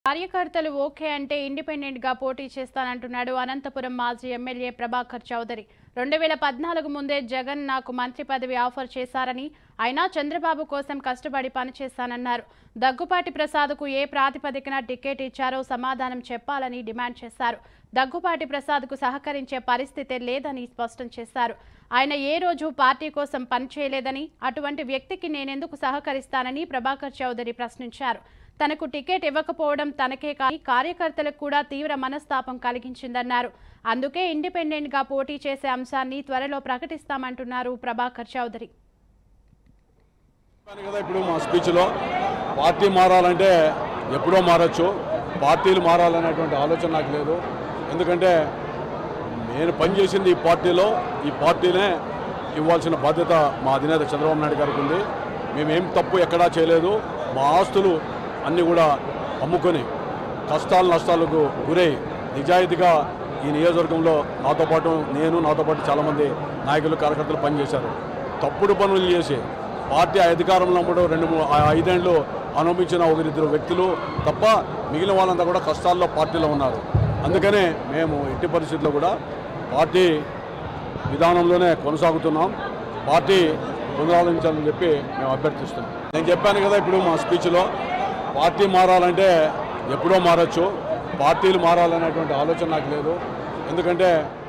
కార్యకర్తలు ఓకే అంటే ఇండిపెండెంట్ గా పోటీ చేస్తానంటున్నాడు అనంతపురం మాజీ ఎమ్మెల్యే ప్రభాకర్ చౌదరి రెండు వేల పద్నాలుగు ముందే జగన్ నాకు మంత్రి పదవి ఆఫర్ చేశారని అయినా చంద్రబాబు కోసం కష్టపడి పనిచేస్తానన్నారు దగ్గుపాటి ప్రసాద్కు ఏ ప్రాతిపదికన టికెట్ ఇచ్చారో సమాధానం చెప్పాలని డిమాండ్ చేశారు దగ్గుపాటి ప్రసాద్కు సహకరించే పరిస్థితే లేదని స్పష్టం చేశారు ఆయన ఏ రోజు పార్టీ కోసం పనిచేయలేదని అటువంటి వ్యక్తికి నేనెందుకు సహకరిస్తానని ప్రభాకర్ చౌదరి ప్రశ్నించారు తనకు టికెట్ ఇవ్వకపోవడం తనకే కాని కార్యకర్తలకు కూడా తీవ్ర మనస్తాపం కలిగించిందన్నారు అందుకే ఇండిపెండెంట్ గా పోటీ చేసే అంశాన్ని త్వరలో ప్రకటిస్తామంటున్నారు ప్రభాకర్ చౌదరి చెప్పాను కదా ఇప్పుడు మా స్పీచ్లో పార్టీ మారాలంటే ఎప్పుడో మారచ్చు పార్టీలు మారాలనేటువంటి ఆలోచన నాకు లేదు ఎందుకంటే నేను పనిచేసింది ఈ పార్టీలో ఈ పార్టీనే ఇవ్వాల్సిన బాధ్యత మా అధినేత చంద్రబాబు నాయుడు గారికి ఉంది మేమేం తప్పు ఎక్కడా చేయలేదు మా ఆస్తులు అన్నీ కూడా అమ్ముకొని కష్టాలు నష్టాలకు గురై నిజాయితీగా ఈ నియోజకవర్గంలో నాతో పాటు నేను నాతో పాటు చాలామంది నాయకులు కార్యకర్తలు పనిచేశారు తప్పుడు పనులు చేసి పార్టీ అధికారంలో ఉన్నప్పుడు రెండు మూడు ఆ ఐదేళ్ళు అనుభవించిన ఒకరిద్దరు వ్యక్తులు తప్ప మిగిలిన వాళ్ళంతా కూడా కష్టాల్లో పార్టీలో ఉన్నారు అందుకనే మేము ఎట్టి పరిస్థితుల్లో కూడా పార్టీ విధానంలోనే కొనసాగుతున్నాం పార్టీ పునరాలోచించాలని చెప్పి మేము అభ్యర్థిస్తున్నాం నేను చెప్పాను కదా ఇప్పుడు మా స్పీచ్లో పార్టీ మారాలంటే ఎప్పుడో మారచ్చు పార్టీలు మారాలనేటువంటి ఆలోచన నాకు లేదు ఎందుకంటే